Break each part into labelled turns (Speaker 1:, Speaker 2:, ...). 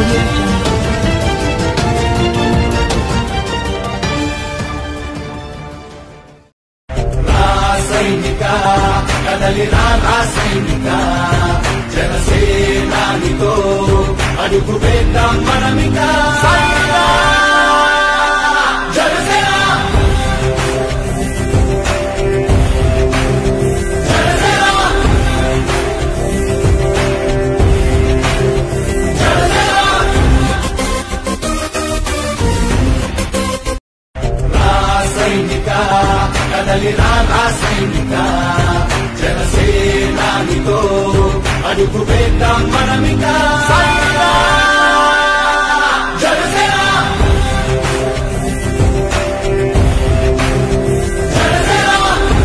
Speaker 1: audio jungle.
Speaker 2: సైనిక కదలిరా రా సైనిక జనసేనానితో అడుగు వేద్దాం మనమిక జనసేన జనసేన రా సైనిక కదలిరా రా సైనిక జనసేనానితో అడుగు వేద్దాం మనమిక జనసేన జనసేన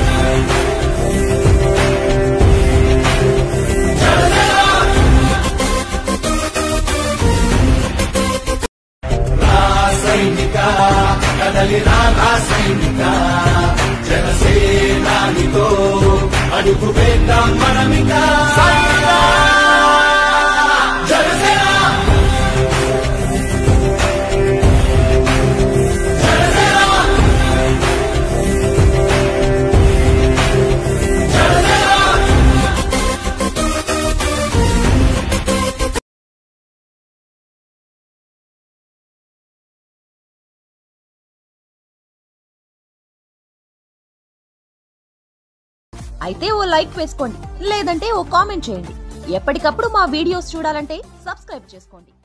Speaker 2: రా సైనిక కదలిరా రా సైనిక జనసేనానితో అడుగు వేద్దాం మనమిక జనసేన జనసేన జనసేన
Speaker 3: అయితే ఓ లైక్ వేసుకోండి లేదంటే ఓ కామెంట్ చేయండి ఎప్పటికప్పుడు మా వీడియోస్ చూడాలంటే సబ్స్క్రైబ్ చేసుకోండి